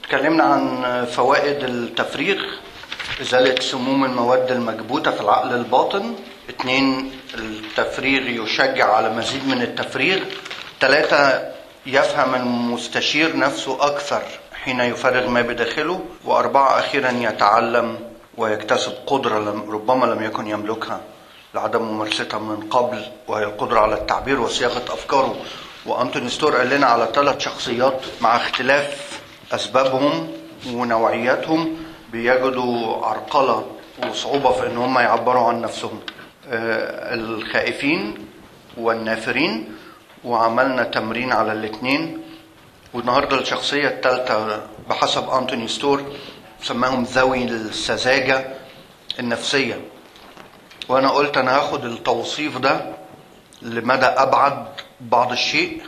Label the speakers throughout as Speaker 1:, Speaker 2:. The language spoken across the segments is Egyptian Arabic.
Speaker 1: اتكلمنا عن فوائد التفريغ إزالة سموم المواد المكبوتة في العقل الباطن اثنين التفريغ يشجع على مزيد من التفريغ ثلاثة يفهم المستشير نفسه أكثر حين يفرغ ما بداخله وأربعة أخيرا يتعلم ويكتسب قدرة لم ربما لم يكن يملكها لعدم ممارستها من قبل وهي القدرة على التعبير وصياغة أفكاره وأنتوني ستور قال لنا على ثلاث شخصيات مع اختلاف أسبابهم ونوعياتهم بيجدوا عرقلة وصعوبة في إن هم يعبروا عن نفسهم آه، الخائفين والنافرين وعملنا تمرين على الاثنين والنهارده الشخصية الثالثة بحسب أنتوني ستور سماهم ذوي السذاجة النفسية وأنا قلت أنا هاخد التوصيف ده لمدى أبعد بعض الشيء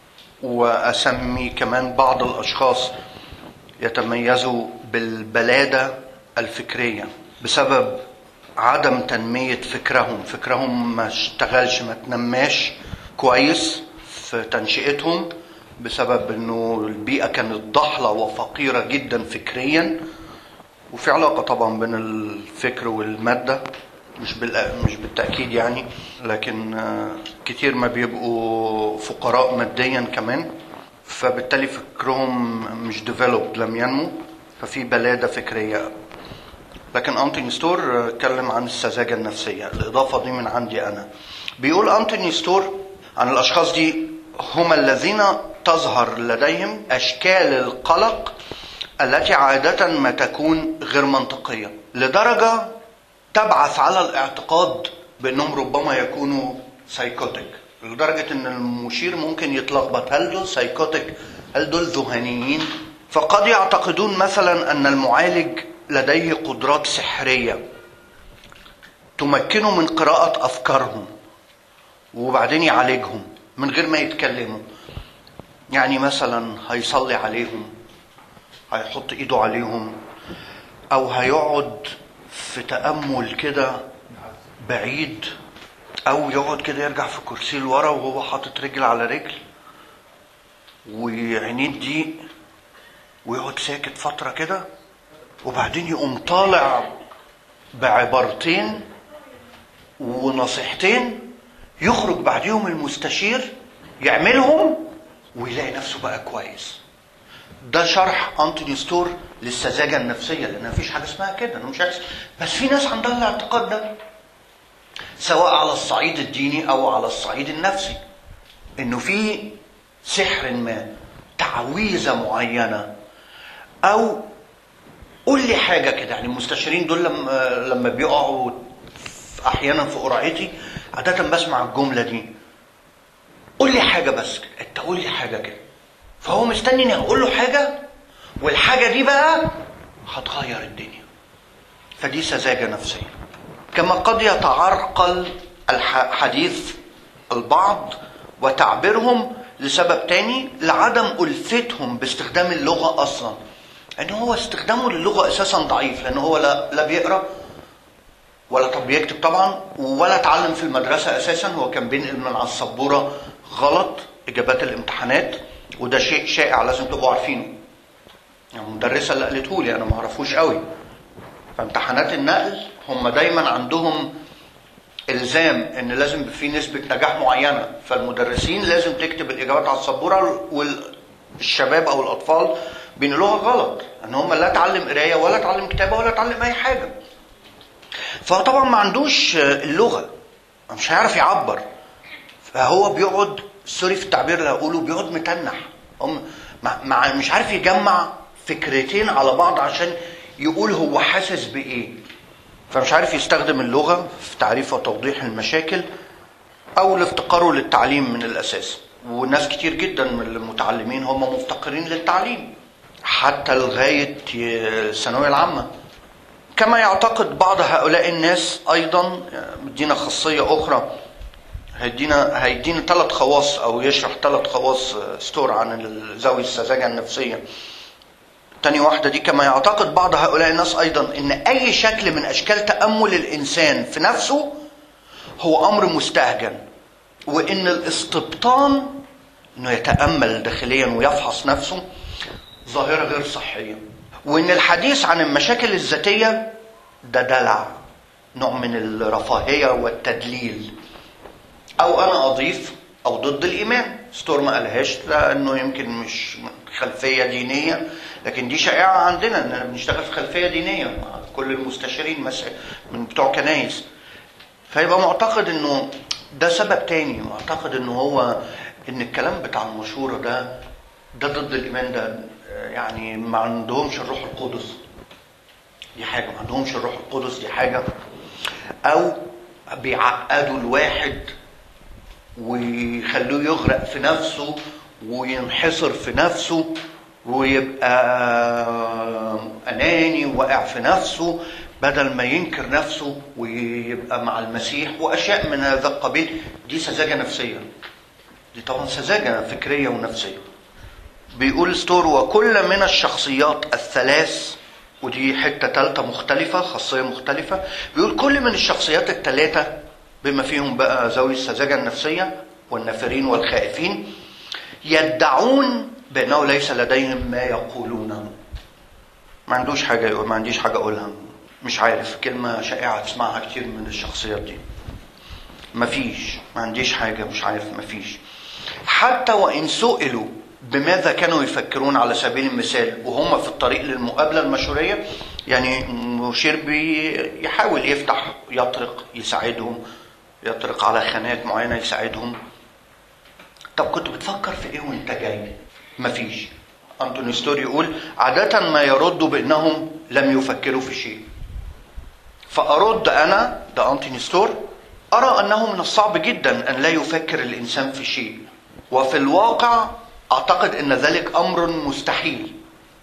Speaker 1: وأسمي كمان بعض الأشخاص يتميزوا بالبلادة الفكرية بسبب عدم تنمية فكرهم فكرهم ما اشتغلش ما تنماش كويس في تنشئتهم بسبب انه البيئة كانت ضحلة وفقيرة جدا فكريا وفي علاقة طبعا بين الفكر والمادة مش بال مش بالتأكيد يعني لكن آه، كتير ما بيبقوا فقراء ماديا كمان فبالتالي فكرهم مش ديفلوبد لم ينمو ففي بلادة فكرية لكن أنتوني ستور آه، اتكلم عن السذاجة النفسية الإضافة دي من عندي أنا بيقول أنتوني ستور عن الأشخاص دي هم الذين تظهر لديهم أشكال القلق التي عادة ما تكون غير منطقية لدرجة تبعث على الاعتقاد بأنهم ربما يكونوا سايكوتيك لدرجة أن المشير ممكن يتلخبط هل دول سايكوتيك هل دول ذهنيين فقد يعتقدون مثلا أن المعالج لديه قدرات سحرية تمكنه من قراءة أفكارهم وبعدين يعالجهم من غير ما يتكلموا يعني مثلا هيصلي عليهم هيحط ايده عليهم او هيقعد في تأمل كده بعيد او يقعد كده يرجع في كرسيه لورا وهو حاطط رجل على رجل وعينيه تضيق ويقعد ساكت فترة كده وبعدين يقوم طالع بعبارتين ونصيحتين يخرج بعديهم المستشير يعملهم ويلاقي نفسه بقى كويس ده شرح انتوني ستور للسذاجه النفسيه لان مفيش حاجه اسمها كده انا مش عارف بس في ناس عندها الاعتقاد ده سواء على الصعيد الديني او على الصعيد النفسي انه في سحر ما تعويذه معينه او قول لي حاجه كده يعني المستشارين دول لما لما بيقعوا احيانا في قرعتي عاده بسمع الجمله دي قول لي حاجه بس كده. انت قول لي حاجه كده فهو مستني اني اقول له حاجه والحاجه دي بقى هتغير الدنيا فدي سذاجه نفسيه كما قد يتعرقل الحديث البعض وتعبيرهم لسبب تاني لعدم ألفتهم باستخدام اللغة أصلا ان هو استخدامه للغة أساسا ضعيف لأن هو لا, لا بيقرأ ولا طب بيكتب طبعا ولا اتعلم في المدرسة أساسا هو كان بينقل من على السبورة غلط إجابات الامتحانات وده شيء شائع لازم تبقوا عارفينه يعني المدرسة اللي قالته لي أنا ما أعرفوش قوي فامتحانات النقل هم دايما عندهم الزام ان لازم يبقى في نسبه نجاح معينه فالمدرسين لازم تكتب الاجابات على السبوره والشباب او الاطفال بينقلوها غلط ان هم لا اتعلم قرايه ولا اتعلم كتابه ولا اتعلم اي حاجه فطبعا ما عندوش اللغه مش هيعرف يعبر فهو بيقعد سوري في التعبير اللي هقوله بيقعد متنح هم مع مش عارف يجمع فكرتين على بعض عشان يقول هو حاسس بايه فمش عارف يستخدم اللغة في تعريف وتوضيح المشاكل أو لافتقاره للتعليم من الأساس وناس كتير جدا من المتعلمين هم مفتقرين للتعليم حتى لغاية الثانوية العامة كما يعتقد بعض هؤلاء الناس أيضا مدينا خاصية أخرى هيدينا هيدينا ثلاث خواص أو يشرح ثلاث خواص ستور عن ذوي السذاجة النفسية تاني واحدة دي كما يعتقد بعض هؤلاء الناس أيضا أن أي شكل من أشكال تأمل الإنسان في نفسه هو أمر مستهجن وأن الاستبطان أنه يتأمل داخليا ويفحص نفسه ظاهرة غير صحية وإن الحديث عن المشاكل الذاتية ده دلع نوع من الرفاهية والتدليل أو أنا أضيف أو ضد الإيمان ستور ما قالهاش لأنه يمكن مش خلفية دينية لكن دي شائعة عندنا إننا بنشتغل في خلفية دينية مع كل المستشارين مثلا من بتوع كنايس فيبقى معتقد إنه ده سبب تاني معتقد إنه هو إن الكلام بتاع المشورة ده ده ضد الإيمان ده يعني ما عندهمش الروح القدس دي حاجة ما عندهمش الروح القدس دي حاجة أو بيعقدوا الواحد ويخلوه يغرق في نفسه وينحصر في نفسه ويبقى أناني وواقع في نفسه بدل ما ينكر نفسه ويبقى مع المسيح وأشياء من هذا القبيل دي سذاجة نفسية دي طبعا سذاجة فكرية ونفسية بيقول ستور وكل من الشخصيات الثلاث ودي حتة تالتة مختلفة خاصية مختلفة بيقول كل من الشخصيات الثلاثة بما فيهم بقى ذوي السذاجة النفسية والنافرين والخائفين يدعون بأنه ليس لديهم ما يقولونه ما عندوش حاجة يقول ما عنديش حاجة أقولها مش عارف كلمة شائعة تسمعها كتير من الشخصيات دي مفيش ما عنديش حاجة مش عارف مفيش حتى وإن سئلوا بماذا كانوا يفكرون على سبيل المثال وهم في الطريق للمقابلة المشورية يعني مشير بيحاول يفتح يطرق يساعدهم يطرق على خانات معينة يساعدهم طب كنت بتفكر في ايه وانت جاي مفيش أنتوني ستور يقول عادة ما يردوا بأنهم لم يفكروا في شيء فأرد أنا ده أنتوني ستور أرى أنه من الصعب جدا أن لا يفكر الإنسان في شيء وفي الواقع أعتقد أن ذلك أمر مستحيل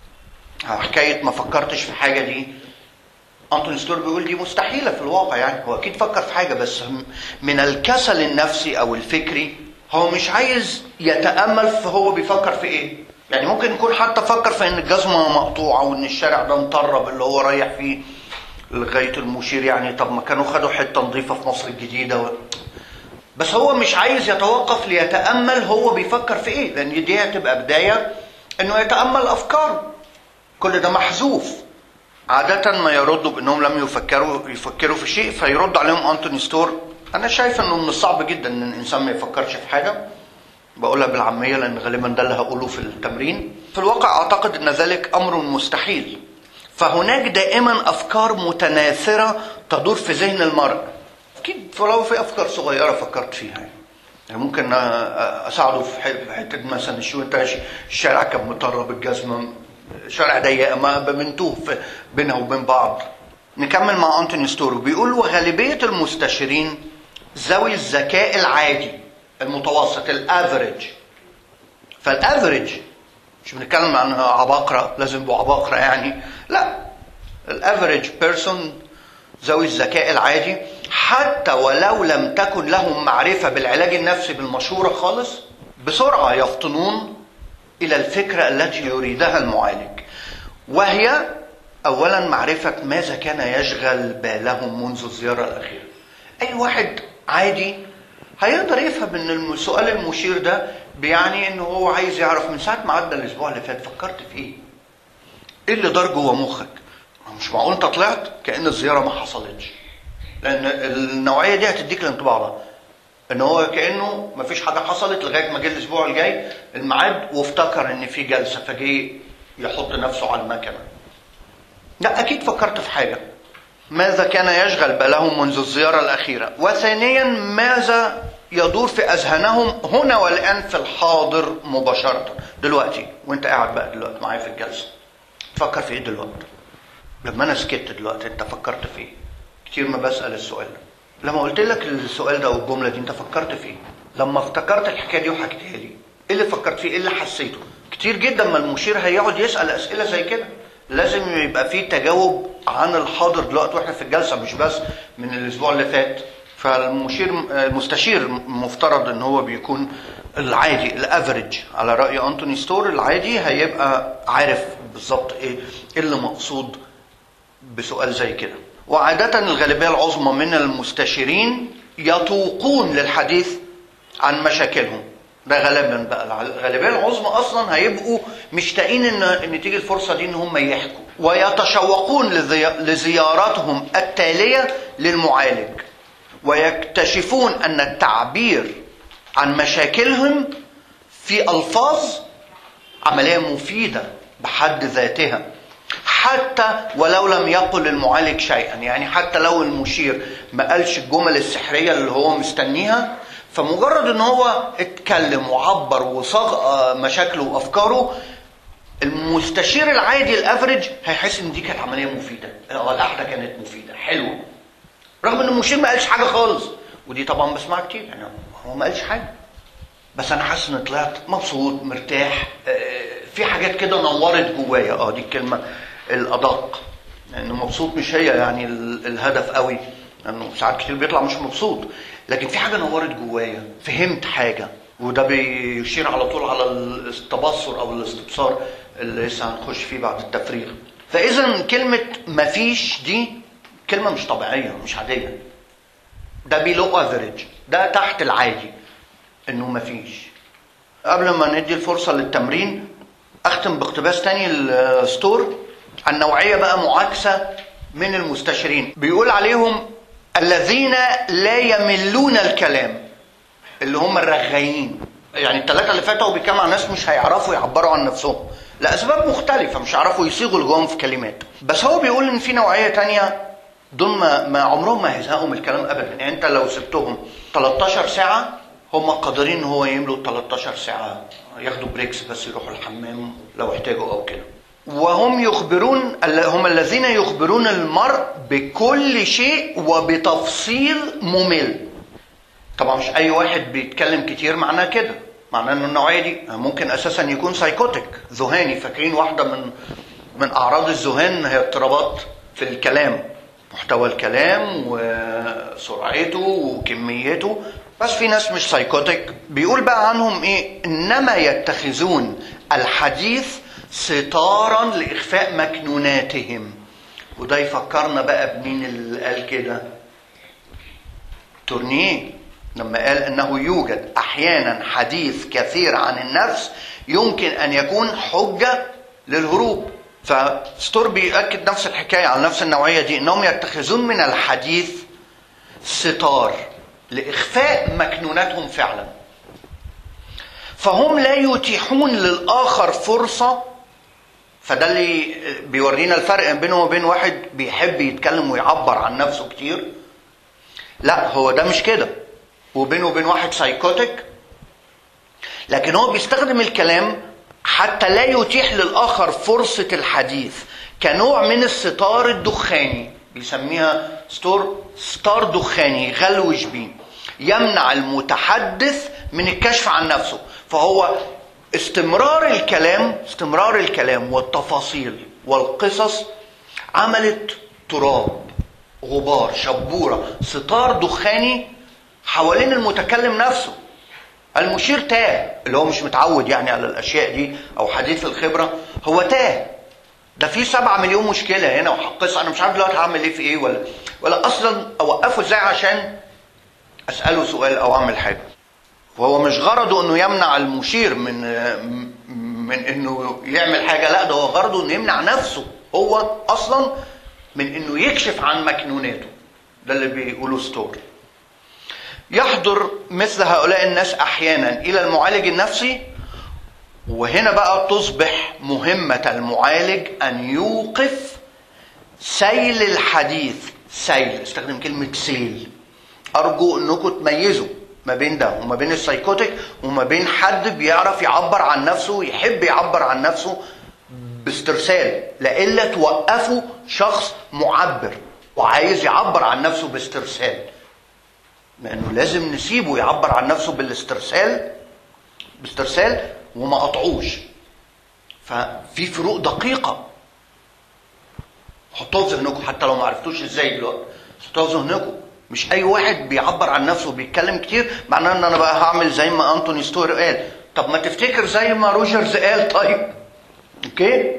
Speaker 1: حكاية ما فكرتش في حاجة دي أنتوني ستور بيقول دي مستحيلة في الواقع يعني هو أكيد فكر في حاجة بس من الكسل النفسي أو الفكري هو مش عايز يتأمل في هو بيفكر في إيه يعني ممكن يكون حتى فكر في إن الجزمة مقطوعة وإن الشارع ده مطرب اللي هو رايح فيه لغاية المشير يعني طب ما كانوا خدوا حتة نظيفة في مصر الجديدة و... بس هو مش عايز يتوقف ليتأمل هو بيفكر في ايه لان دي هتبقى بداية انه يتأمل افكاره كل ده محذوف عادة ما يردوا بانهم لم يفكروا يفكروا في شيء فيرد عليهم انتوني ستور انا شايف انه من الصعب جدا ان الانسان ما يفكرش في حاجة بقولها بالعامية لان غالبا ده اللي هقوله في التمرين في الواقع اعتقد ان ذلك امر مستحيل فهناك دائما افكار متناثرة تدور في ذهن المرء اكيد ولو في افكار صغيره فكرت فيها يعني, يعني ممكن اساعده في حته مثلا شو انت الشارع كان مطرب الجزمه شارع ضيق ما بمنتوه بينها وبين بعض نكمل مع انتوني ستورو بيقول وغالبيه المستشارين ذوي الذكاء العادي المتوسط الافريج فالافريج مش بنتكلم عن عباقره لازم يبقوا عباقره يعني لا الافريج بيرسون ذوي الذكاء العادي حتى ولو لم تكن لهم معرفة بالعلاج النفسي بالمشورة خالص بسرعة يفطنون إلى الفكرة التي يريدها المعالج وهي أولا معرفة ماذا كان يشغل بالهم منذ الزيارة الأخيرة أي واحد عادي هيقدر يفهم ان سؤال المشير ده بيعني ان هو عايز يعرف من ساعه ما عدى الاسبوع اللي فات فكرت في ايه؟ ايه اللي دار جوه مخك؟ مش معقول انت طلعت كان الزياره ما حصلتش لان النوعيه دي هتديك الانطباع ده ان هو كانه ما فيش حاجه حصلت لغايه ما جه الاسبوع الجاي الميعاد وافتكر ان في جلسه فجه يحط نفسه على المكنه لا اكيد فكرت في حاجه ماذا كان يشغل بالهم منذ الزياره الاخيره وثانيا ماذا يدور في اذهانهم هنا والان في الحاضر مباشره دلوقتي وانت قاعد بقى دلوقتي معايا في الجلسه تفكر في ايه دلوقتي لما انا سكت دلوقتي انت فكرت في ايه كتير ما بسال السؤال ده لما قلت لك السؤال ده او الجمله دي انت فكرت في ايه لما افتكرت الحكايه دي وحكيتها لي ايه اللي فكرت فيه ايه اللي حسيته كتير جدا ما المشير هيقعد يسال اسئله زي كده لازم يبقى في تجاوب عن الحاضر دلوقتي واحنا في الجلسه مش بس من الاسبوع اللي فات فالمشير المستشير مفترض ان هو بيكون العادي الافريج على راي انتوني ستور العادي هيبقى عارف بالظبط ايه اللي مقصود بسؤال زي كده وعادة الغالبية العظمى من المستشيرين يتوقون للحديث عن مشاكلهم ده غالبا بقى الغالبيه العظمى اصلا هيبقوا مشتاقين ان ان تيجي الفرصه دي ان هم يحكوا ويتشوقون لزي- لزياراتهم التاليه للمعالج ويكتشفون ان التعبير عن مشاكلهم في الفاظ عمليه مفيده بحد ذاتها حتى ولو لم يقل المعالج شيئا يعني حتى لو المشير ما قالش الجمل السحريه اللي هو مستنيها فمجرد ان هو اتكلم وعبر وصاغ آه، مشاكله وافكاره المستشير العادي الافريج هيحس ان دي كانت عمليه مفيده اه القعده كانت مفيده حلوه رغم ان المشير ما قالش حاجه خالص ودي طبعا بسمعها كتير يعني هو ما قالش حاجه بس انا حاسس اني طلعت مبسوط مرتاح آه، في حاجات كده نورت جوايا اه دي الكلمه الادق لان مبسوط مش هي يعني ال- الهدف قوي لانه ساعات كتير بيطلع مش مبسوط لكن في حاجه نورت جوايا فهمت حاجه وده بيشير على طول على التبصر او الاستبصار اللي لسه هنخش فيه بعد التفريغ فاذا كلمه مفيش دي كلمه مش طبيعيه مش عاديه ده بيلو افريج ده تحت العادي انه مفيش قبل ما ندي الفرصة للتمرين اختم باقتباس تاني الستور عن نوعية بقى معاكسة من المستشارين بيقول عليهم الذين لا يملون الكلام اللي هم الرغايين يعني الثلاثة اللي فاتوا بيتكلم عن ناس مش هيعرفوا يعبروا عن نفسهم لأسباب مختلفة مش هيعرفوا يصيغوا اللي جواهم في كلمات بس هو بيقول إن في نوعية تانية دول ما, ما عمرهم ما هيزهقوا من الكلام أبدا يعني أنت لو سبتهم 13 ساعة هم قادرين ان هو يملوا 13 ساعة ياخدوا بريكس بس يروحوا الحمام لو احتاجوا او كده وهم يخبرون هم الذين يخبرون المرء بكل شيء وبتفصيل ممل طبعا مش اي واحد بيتكلم كتير معناه كده معناه ان النوعيه دي ممكن اساسا يكون سايكوتيك ذهاني فاكرين واحده من من اعراض الذهان هي اضطرابات في الكلام محتوى الكلام وسرعته وكميته بس في ناس مش سايكوتيك بيقول بقى عنهم ايه انما يتخذون الحديث ستارا لاخفاء مكنوناتهم وده يفكرنا بقى بمين اللي قال كده تورنيه لما قال انه يوجد احيانا حديث كثير عن النفس يمكن ان يكون حجه للهروب فستور بيأكد نفس الحكايه على نفس النوعيه دي انهم يتخذون من الحديث ستار لاخفاء مكنوناتهم فعلا فهم لا يتيحون للاخر فرصه فده اللي بيورينا الفرق بينه وبين واحد بيحب يتكلم ويعبر عن نفسه كتير لا هو ده مش كده وبينه وبين واحد سايكوتيك لكن هو بيستخدم الكلام حتى لا يتيح للآخر فرصة الحديث كنوع من الستار الدخاني بيسميها ستور ستار دخاني يغلوش بيه يمنع المتحدث من الكشف عن نفسه فهو استمرار الكلام استمرار الكلام والتفاصيل والقصص عملت تراب غبار شبورة ستار دخاني حوالين المتكلم نفسه المشير تاه اللي هو مش متعود يعني على الاشياء دي او حديث الخبره هو تاه ده في سبعة مليون مشكلة هنا وقصة أنا مش عارف دلوقتي هعمل إيه في إيه ولا ولا أصلا أوقفه إزاي عشان أسأله سؤال أو أعمل حاجة. وهو مش غرضه إنه يمنع المشير من من إنه يعمل حاجة لا ده هو غرضه إنه يمنع نفسه هو أصلا من إنه يكشف عن مكنوناته. ده اللي بيقوله ستور. يحضر مثل هؤلاء الناس احيانا الى المعالج النفسي وهنا بقى تصبح مهمه المعالج ان يوقف سيل الحديث سيل استخدم كلمه سيل ارجو انكم تميزوا ما بين ده وما بين السايكوتيك وما بين حد بيعرف يعبر عن نفسه ويحب يعبر عن نفسه باسترسال لإلا توقفوا شخص معبر وعايز يعبر عن نفسه باسترسال لانه لازم نسيبه يعبر عن نفسه بالاسترسال باسترسال وما قطعوش ففي فروق دقيقة حطوها في ذهنكم حتى لو ما عرفتوش ازاي دلوقتي حطوها في ذهنكم مش اي واحد بيعبر عن نفسه وبيتكلم كتير معناه ان انا بقى هعمل زي ما انتوني ستور قال طب ما تفتكر زي ما روجرز قال طيب اوكي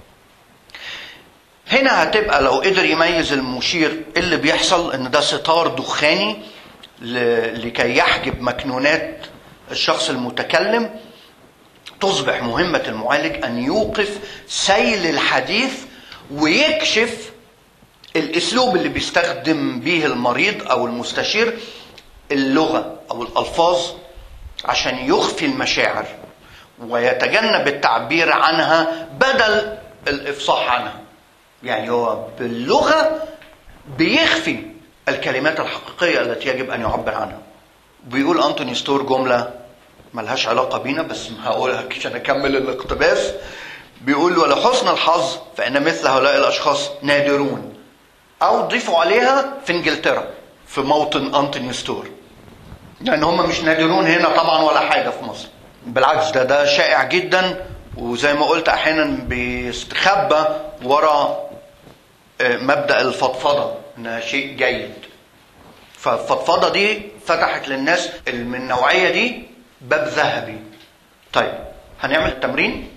Speaker 1: هنا هتبقى لو قدر يميز المشير اللي بيحصل ان ده ستار دخاني لكي يحجب مكنونات الشخص المتكلم تصبح مهمة المعالج أن يوقف سيل الحديث ويكشف الأسلوب اللي بيستخدم به المريض أو المستشير اللغة أو الألفاظ عشان يخفي المشاعر ويتجنب التعبير عنها بدل الإفصاح عنها يعني هو باللغة بيخفي الكلمات الحقيقية التي يجب أن يعبر عنها بيقول أنتوني ستور جملة ملهاش علاقة بينا بس هقولها عشان أكمل الاقتباس بيقول ولحسن الحظ فإن مثل هؤلاء الأشخاص نادرون أو ضيفوا عليها في إنجلترا في موطن أنتوني ستور لأن هم مش نادرون هنا طبعا ولا حاجة في مصر بالعكس ده ده شائع جدا وزي ما قلت أحيانا بيستخبى ورا مبدأ الفضفضة إنها شيء جيد فالفضفضة دي فتحت للناس من النوعية دي باب ذهبي طيب هنعمل التمرين